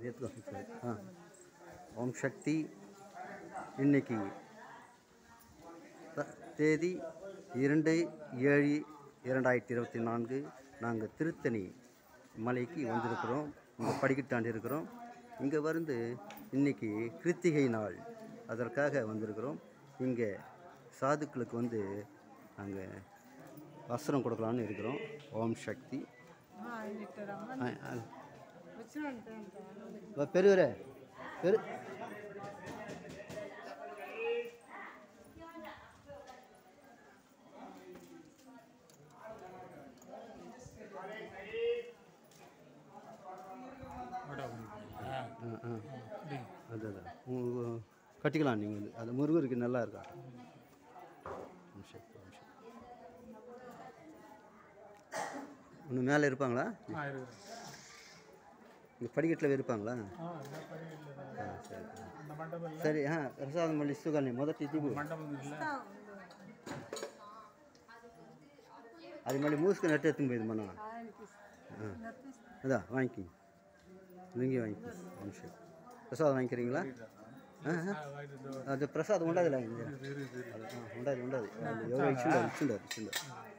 எடுத்துக்கோ ஆ ஓம் சக்தி இன்னைக்கு த- தேதி இரண்டு ஏழு இரண்டாயிரத்தி இருபத்தி நான்கு நாங்கள் திருத்தணி மலைக்கு வந்திருக்கிறோம் இங்கே படிக்கட்டாண்டு இருக்கிறோம் இங்கே வந்து இன்னைக்கு கிருத்திகை நாள் அதற்காக வந்திருக்கிறோம் இங்கே சாதுக்களுக்கு வந்து நாங்கள் வஸ்திரம் கொடுக்கலான்னு இருக்கிறோம் ஓம் சக்தி ஆ, ஆ. வா, பெரியவரே பெரு ஆ ஆ அது அதான் உங்க- கட்டிக்கலாம் நீங்கள் வந்து அது முருகருக்கு நல்லா இருக்கா ஓம் சக்தி ஓம் சக்தி இன்னும் மேலே இருப்பாங்களா ஆ இருக்கிறேன் இங்கே படிக்கட்டில் இருப்பாங்களா ஆ இந்த படிக்கட்டில் தான் ஆ சரி இந்த மண்டபம் இல்லை சரி ஆ பிரசாதம் பண்ணி சுகானி మొదటి దిగు மண்டபம் இல்லை అది మళ్ళీ మూసుకొని అట్టే ఎత్తుకుపోయింది మనం అదా వాங்கி லுங்கி வாங்கி நிமிஷம் பிரசாதம் வாங்கிக்கிறீங்களா ஆ ஆ. அது பிரసాదం ఉండదులే అది, ఆ, ఉండదు ఉండదు ఎవరో ఇచ్చిండారు ఇచ్చిండారు ఇచ్చిండారు